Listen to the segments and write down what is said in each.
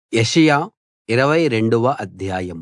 యెషయా ఇరవై రెండవ అధ్యాయం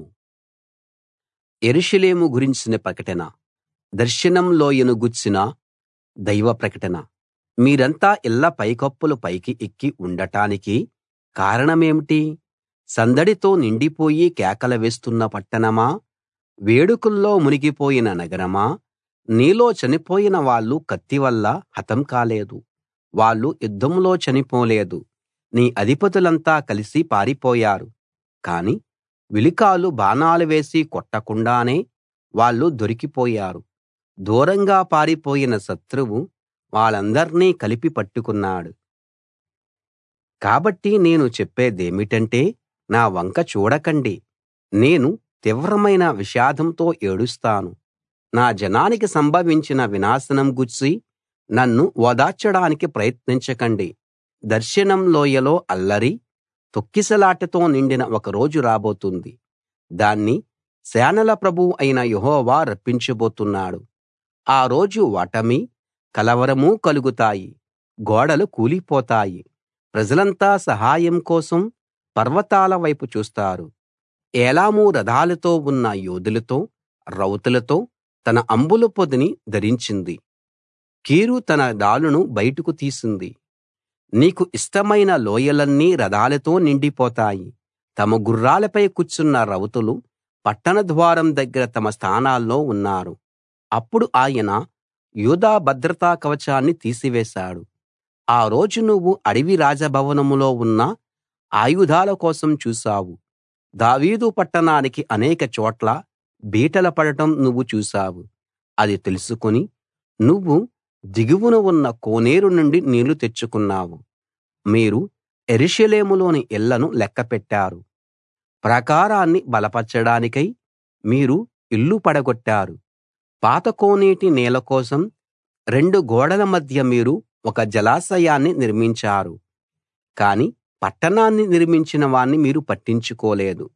యెరూషలేము గురించిన ప్రకటన దర్శనం లోయను గూర్చిన దైవ ప్రకటన మీరంతా ఇళ్ళ పైకప్పుల పైకి ఎక్కి ఉండటానికి కారణమేమిటి సందడితో నిండిపోయి కేకలు వేస్తున్న పట్టణమా వేడుకల్లో మునిగిపోయిన నగరమా నీలో చనిపోయిన వాళ్ళు కత్తి వల్ల హతం కాలేదు వాళ్ళు యుద్ధంలో చనిపోలేదు నీ అధిపతులంతా కలిసి పారిపోయారు కానీ విలుకాళ్ళు బాణాలు వేసి కొట్టకుండానే వాళ్ళు దొరికిపోయారు దూరంగా పారిపోయిన శత్రువు వాళ్ళందర్నీ కలిపి పట్టుకున్నాడు కాబట్టి నేను చెప్పేదేమిటంటే నా వంక చూడకండి నేను తీవ్రమైన విషాదంతో ఏడుస్తాను నా జనానికి సంభవించిన వినాశనం గూర్చి నన్ను ఓదార్చడానికి ప్రయత్నించకండి దర్శనం లోయలో అల్లరి తొక్కిసలాటతో నిండిన ఒక రోజు రాబోతుంది దాన్ని సేనల ప్రభువు అయిన యెహోవా రప్పించబోతున్నాడు ఆ రోజు ఓటమీ కలవరమూ కలుగుతాయి గోడలు కూలిపోతాయి ప్రజలంతా సహాయం కోసం పర్వతాల వైపు చూస్తారు ఏలాము రథాలతో ఉన్న యోధులతో రౌతులతో తన అంబుల పొదిని ధరించింది కీరు తన డాలును బయటకు తీసింది నీకు ఇష్టమైన లోయలన్నీ రథాలతో నిండిపోతాయి తమ గుర్రాలపై కూర్చున్న రౌతులు పట్టణ ద్వారం దగ్గర తమ స్థానాల్లో ఉన్నారు అప్పుడు ఆయన యూదా భద్రతా కవచాన్ని తీసివేశాడు ఆ రోజు నువ్వు అడవి రాజభవనంలో ఉన్న ఆయుధాల కోసం చూశావు దావీదు పట్టణానికి అనేక చోట్ల బీటలు పడటం నువ్వు చూశావు అది తెలుసుకుని నువ్వు దిగువన ఉన్న కోనేరు నుండి నీళ్లు తెచ్చుకున్నావు మీరు యెరూషలేములోని ఇళ్ళను లెక్కపెట్టారు ప్రాకారాన్ని బలపరచడానికై మీరు ఇల్లు పడగొట్టారు పాత కోనేటి నీళ్ల కోసం రెండు గోడల మధ్య మీరు ఒక జలాశయాన్ని నిర్మించారు కానీ పట్టణాన్ని నిర్మించిన వాణ్ణి మీరు పట్టించుకోలేదు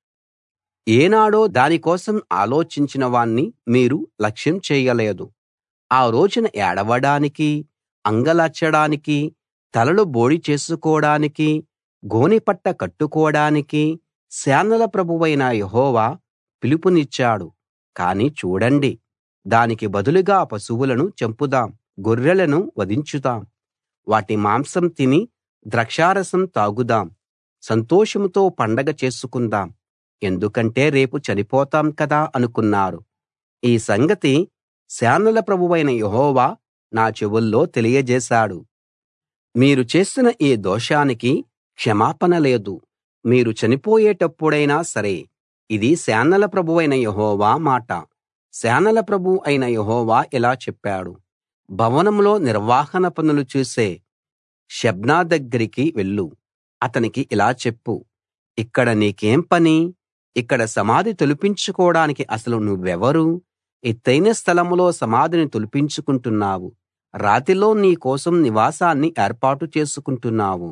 ఏనాడో దాని కోసం ఆలోచించిన వాణ్ణి మీరు లక్ష్యం చేయలేదు ఆ రోజున ఏడవడానికి అంగలార్చడానికి తలలు బోడి చేసుకోడానికి గోనెపట్ట కట్టుకోడానికి సేనల ప్రభువైన యెహోవా పిలుపునిచ్చాడు కానీ చూడండి దానికి బదులుగా పశువులను చంపుదాం గొర్రెలను వధించుదాం వాటి మాంసం తిని ద్రాక్షారసం తాగుదాం సంతోషంతో పండగ చేసుకుందాం ఎందుకంటే రేపు చనిపోతాం కదా అనుకున్నారు ఈ సంగతి సేనల ప్రభువైన యెహోవా నా చెవుల్లో తెలియజేశాడు మీరు చేసిన ఈ దోషానికి క్షమాపణ లేదు మీరు చనిపోయేటప్పుడైనా సరే ఇది సేనల ప్రభువైన యెహోవా మాట సేనల ప్రభువు అయిన యెహోవా ఇలా చెప్పాడు భవనంలో నిర్వహణ పనులు చూసే షెబ్నా దగ్గరికి వెళ్ళు అతనికి ఇలా చెప్పు ఇక్కడ నీకేం పని ఇక్కడ సమాధి తొలిపించుకోడానికి అసలు నువ్వెవరు ఎత్తయిన స్థలంలో సమాధిని తొలిపించుకుంటున్నావు రాతిలో నీ కోసం నివాసాన్ని ఏర్పాటు చేసుకుంటున్నావు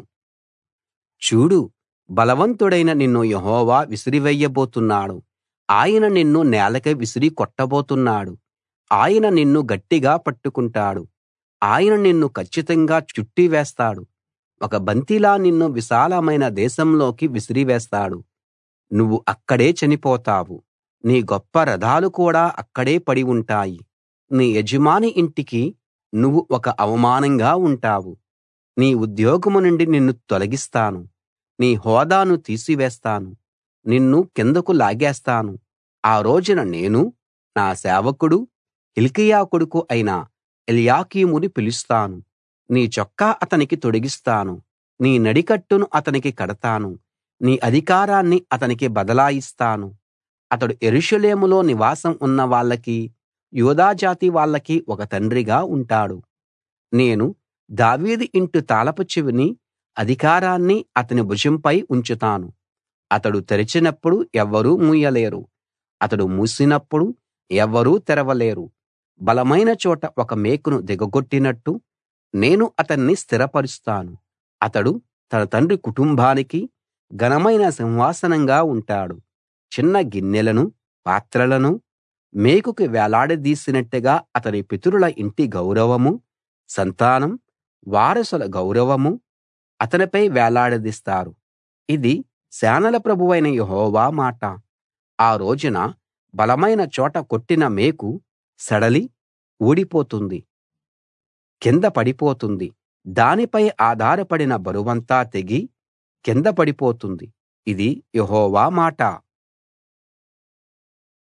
చూడు బలవంతుడైన నిన్ను యెహోవా విసిరివెయ్యబోతున్నాడు ఆయన నిన్ను నేలకి విసిరి కొట్టబోతున్నాడు ఆయన నిన్ను గట్టిగా పట్టుకుంటాడు ఆయన నిన్ను కచ్చితంగా చుట్టివేస్తాడు ఒక బంతిలా నిన్ను విశాలమైన దేశంలోకి విసిరివేస్తాడు నువ్వు అక్కడే చనిపోతావు నీ గొప్ప రథాలు కూడా అక్కడే పడి ఉంటాయి నీ యజమాని ఇంటికి నువ్వు ఒక అవమానంగా ఉంటావు నీ ఉద్యోగం నుండి నిన్ను తొలగిస్తాను నీ హోదాను తీసివేస్తాను నిన్ను కిందకు లాగేస్తాను ఆ రోజున నేను నా సేవకుడు హిల్కీయా కొడుకు అయిన ఎల్యాకీముని పిలుస్తాను నీ చొక్కా అతనికి తొడిగిస్తాను నీ నడికట్టును అతనికి కడతాను నీ అధికారాన్ని అతనికి బదలాయిస్తాను అతడు యెరూషలేములో నివాసం ఉన్న వాళ్ళకి యూదా జాతి వాళ్ళకి ఒక తండ్రిగా ఉంటాడు నేను దావీదు ఇంటి తాళపు చెవిని అధికారాన్ని అతని భుజంపై ఉంచుతాను అతడు తెరిచినప్పుడు ఎవ్వరూ మూయలేరు అతడు మూసినప్పుడు ఎవ్వరూ తెరవలేరు బలమైన చోట ఒక మేకును దిగగొట్టినట్టు నేను అతన్ని స్థిరపరుస్తాను అతడు తన తండ్రి కుటుంబానికి ఘనమైన సింహాసనంగా ఉంటాడు చిన్న గిన్నెలను పాత్రలను మేకుకి వేలాడదీసినట్టుగా అతని పితరుల ఇంటి గౌరవము సంతానం వారసుల గౌరవము అతనిపై వేలాడదీస్తారు ఇది సేనల ప్రభువైన యెహోవా మాట ఆ రోజున బలమైన చోట కొట్టిన మేకు సడలి ఊడిపోతుంది కింద పడిపోతుంది దానిపై ఆధారపడిన బరువంతా తెగి కింద పడిపోతుంది ఇది యెహోవా మాట